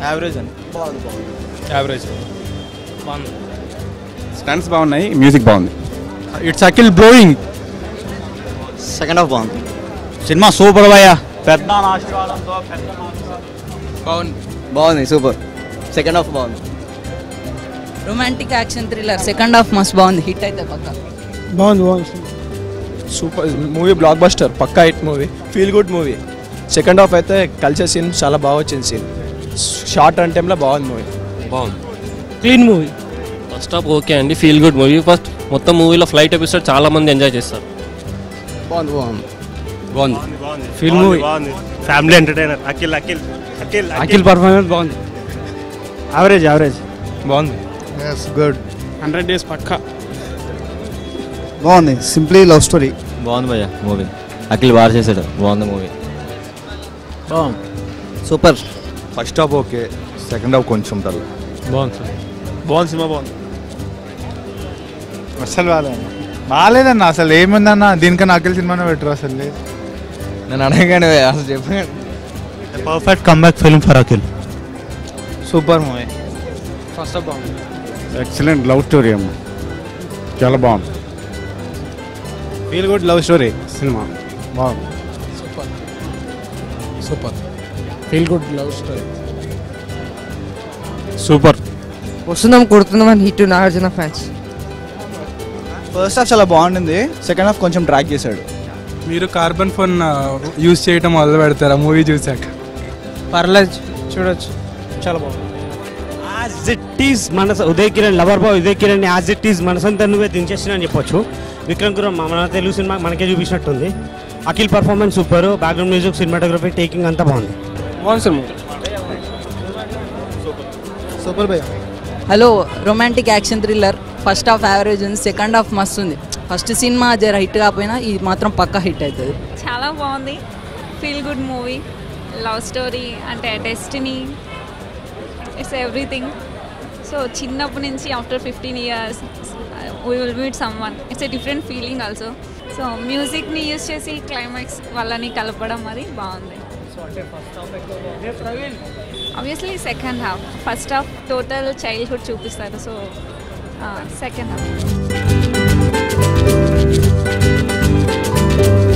average అని average బాగుంది stunts బాగున్నాయి మ్యూజిక్ బాగుంది it's Akhil blowing second half బాగుంది సినిమా సూపర్ భయ్యా పెద్ద బాగుంది బాగుంది సూపర్ సెకండ్ హాఫ్ బాగుంది romantic action thriller second half మస్తు బాగుంది హిట్ అయితే పక్క బాగుంది బాగుంది సూపర్ మూవీ బ్లాక్ బస్టర్ పక్కా hit movie feel good movie second half అయితే కల్చర్ సీన్ చాలా బాగా వచ్చింది సీన్ షార్ట్ రన్ టైంలో బాగుంది మూవీ బాగుంది clean movie first half okay అండి ఫీల్ గుడ్ మూవీ ఫస్ట్ మొత్తం మూవీలో ఫ్లైట్ ఎపిసోడ్ చాలా మంది ఎంజాయ్ చేస్తారు బాగుంది బాగుంది బాగుంది feel movie family entertainer Akhil Akhil Akhil Akhil performance బాగుంది యావరేజ్ యావరేజ్ బాగుంది గుడ్ హండ్రెడ్ డేస్ పక్కా బాగుంది సింప్లీ లవ్ స్టోరీ బాగుంది భయ్యా మూవీ అఖిల్ బాగా చేశాడు బాగుంది మూవీ బాగుంది super first half okay second half కొంచెం డల్ బాగుంది సార్ బాగుంది సినిమా బాగుంది అసలు బాగాలేదు బాగాలేదన్న అసలు ఏముందన్న దీనికన్నా అఖిల్ సినిమానే పెట్టరు అసలు లేదు నేను అడగండి అసలు చెప్పండి perfect comeback film for Akhil super movie first half బాగుంది ఎక్సలెంట్ లవ్ స్టోరీ అమ్మ చాలా బాగుంది feel good love story cinema బాగుంది super super feel good love story super వస్తున్నాం కొడుతున్నాం hit Nagarjuna fans first half చాలా బాగుండింది సెకండ్ హాఫ్ కొంచెం ట్రాక్ చేశాడు మీరు కార్బన్ ఫోన్ యూజ్ చేయటం మొదలు పెడతారా మూవీ చూసాక పర్లేదు చూడొచ్చు చాలా బాగుంది యాజ్ ఇట్ ఈస్ మనసు Uday Kiran lover boy Uday Kiran as it is Manasantha Nuvve దించేసిన అని చెప్పొచ్చు విక్రమ్ కురం మన తెలుగు సినిమా మనకే చూపించినట్టుంది Akhil performance super background music cinematography taking అంతా బాగుంది బాగుంది సార్ మూవీ సూపర్ భయ్య hello romantic action thriller first half average ఉంది సెకండ్ హాఫ్ మస్తు ఉంది ఫస్ట్ సినిమా జర హిట్ కాకపోయినా ఇది మాత్రం పక్కా హిట్ అవుతుంది చాలా బాగుంది feel good movie love story అంటే డెస్టినీ ఇట్స్ ఎవ్రీథింగ్ సో చిన్నప్పటి నుంచి after fifteen years we will meet someone it's a different feeling also so మ్యూజిక్ని యూస్ చేసి క్లైమాక్స్ వాళ్ళని కలపడం అది బాగుంది obviously second half first half total childhood చూపిస్తారు సో సెకండ్ హాఫ్